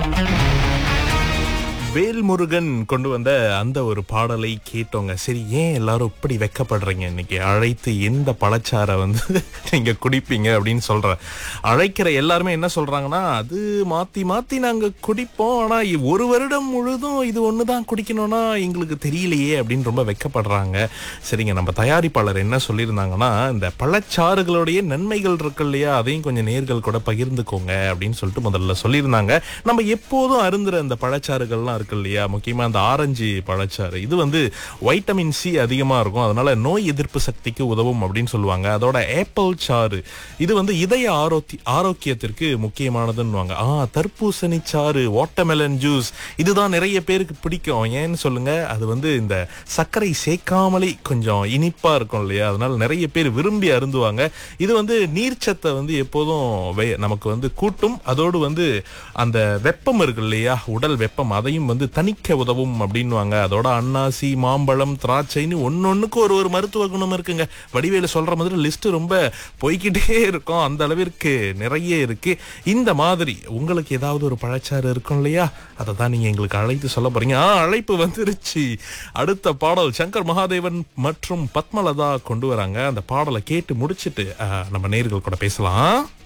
வேல்முருகன் கொண்டு வந்த அந்த ஒரு பாடலை கேட்டோங்க சரி ஏன் எல்லாரும் இப்படி வெக்கப்படுறீங்க இன்னைக்கு அழைத்து எந்த பழச்சாரை வந்து நீங்க குடிப்பீங்க அப்படின்னு சொல்ற அழைக்கிற எல்லாருமே என்ன சொல்றாங்கன்னா அது மாத்தி மாத்தி நாங்க குடிப்போம் ஆனா இ- ஒரு வருடம் முழுதும் இது ஒண்ணுதான் குடிக்கணும்னா எங்களுக்கு தெரியலையே அப்படின்னு ரொம்ப வெக்கப்படுறாங்க சரிங்க நம்ம தயாரிப்பாளர் என்ன சொல்லியிருந்தாங்கன்னா இந்த பழச்சாறுகளுடைய நன்மைகள் இருக்கு இல்லையா அதையும் கொஞ்சம் நேர்கள் கூட பகிர்ந்துக்கோங்க அப்படின்னு சொல்லிட்டு முதல்ல சொல்லியிருந்தாங்க நம்ம எப்போதும் அருந்துற இந்த பழச்சாறுகள்லாம் இருக்கு இல்லையா முக்கியமா இந்த ஆரஞ்சு பழச்சாறு இது வந்து வைட்டமின் சி அதிகமா இருக்கும் அதனால நோய் எதிர்ப்பு சக்திக்கு உதவும் அப்படின்னு சொல்லுவாங்க அதோட ஏப்பிள் சாறு இது வந்து இதய ஆரோத்தி ஆரோக்கியத்திற்கு முக்கியமானதுன்னுவாங்க ஆ தர்பூசணி சாறு வாட்டர்மெலன் ஜூஸ் இதுதான் நிறைய பேருக்கு பிடிக்கும் ஏன்னு சொல்லுங்க அது வந்து இந்த சர்க்கரை சேர்க்காமலே கொஞ்சம் இனிப்பா இருக்கும் இல்லையா அதனால நிறைய பேர் விரும்பி அருந்துவாங்க இது வந்து நீர்ச்சத்தை வந்து எப்போதும் வே- நமக்கு வந்து கூட்டும் அதோடு வந்து அந்த வெப்பம் இருக்கு இல்லையா உடல் வெப்பம் அதையும் வந்து தணிக்க உதவும் அப்படின்னுவாங்க அதோட அன்னாசி மாம்பழம் திராட்சைன்னு ஒன்னொன்னுக்கு ஒரு ஒரு மருத்துவ குணம் இருக்குங்க வடிவேலு சொல்ற மாதிரி லிஸ்ட் ரொம்ப போய்க்கிட்டே இருக்கும் அந்த அளவிற்கு நிறைய இருக்கு இந்த மாதிரி உங்களுக்கு ஏதாவது ஒரு பழச்சாறு இருக்கும் இல்லையா அதை தான் நீங்க எங்களுக்கு அழைத்து சொல்ல போறீங்க ஆ அழைப்பு வந்துருச்சு அடுத்த பாடல் சங்கர் மகாதேவன் மற்றும் பத்மலதா கொண்டு வராங்க அந்த பாடலை கேட்டு முடிச்சிட்டு ஆ, நம்ம நேர்கள் கூட பேசலாம்